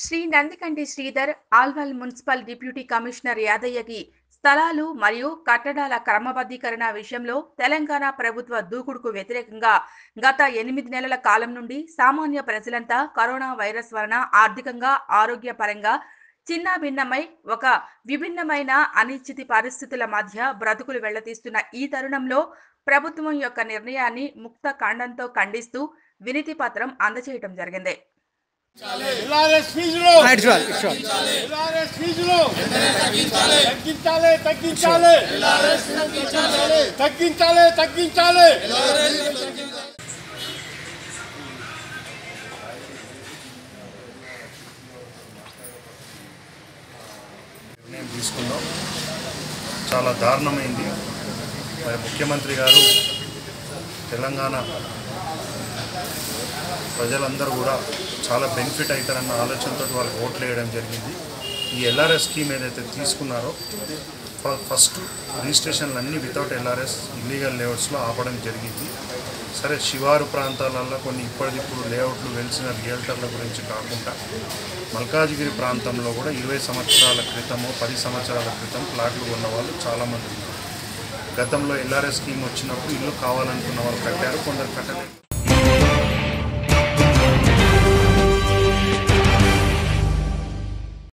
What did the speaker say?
Shri Nandikanti Sridhar Alwal municipal deputy commissioner యాదయ్యకి స్థలాలు మరియు కట్టడాల క్రమబద్ధీకరణ విషయంలో తెలంగాణ ప్రభుత్వ దూకుడుకు వ్యతిరేకంగా గత ఎనిమిది నెలల కాలం నుండి సామాన్య ప్రజలంతా కరోనా వైరస్ వలన ఆర్థికంగా ఆరోగ్యపరంగా చిన్న భిన్నమై ఒక విభిన్నమైన అనిశ్చితి పరిస్థితుల మధ్య బ్రతుకులు వెళ్లతీస్తున్న ఈ తరుణంలో ప్రభుత్వం యొక్క నిర్ణయాన్ని ముక్త ఖండంతో ఖండిస్తూ వినతి పత్రం అందజేయడం జరిగింది ఎల్ఆర్ఎస్ ఫీజులు ఇటు చూడాలి ఇటు చూడాలి ఎల్ఆర్ఎస్ ఫీజులు తగ్గించాలి తగ్గించాలి తగ్గించాలి తగ్గించాలి నిర్ణయం తీసుకున్నాం చాలా దారుణమైంది మరి ముఖ్యమంత్రి గారు తెలంగాణ ప్రజలందరూ కూడా చాలా బెనిఫిట్ అవుతారన్న ఆలోచనతో వాళ్ళకి ఓట్లు వేయడం జరిగింది ఈ ఎల్ఆర్ఎస్ స్కీమ్ ఏదైతే తీసుకున్నారో ఫ- ఫస్ట్ రిజిస్ట్రేషన్లు అన్నీ వితౌట్ ఎల్ఆర్ఎస్ ఇల్లీగల్ లేఅవుట్స్లో ఆపడం జరిగింది సరే శివారు ప్రాంతాలలో కొన్ని ఇప్పటికిప్పుడు లేఅవుట్లు వెలిసిన రియల్టర్ల గురించి కాకుండా మల్కాజ్గిరి ప్రాంతంలో కూడా ఇరవై సంవత్సరాల క్రితము పది సంవత్సరాల క్రితం ప్లాట్లు కొన్న వాళ్ళు చాలామంది ఉన్నారు గతంలో ఎల్ఆర్ఎస్ స్కీమ్ వచ్చినప్పుడు ఇల్లు కావాలనుకున్న వాళ్ళు కట్టారు కొందరు కట్టలేదు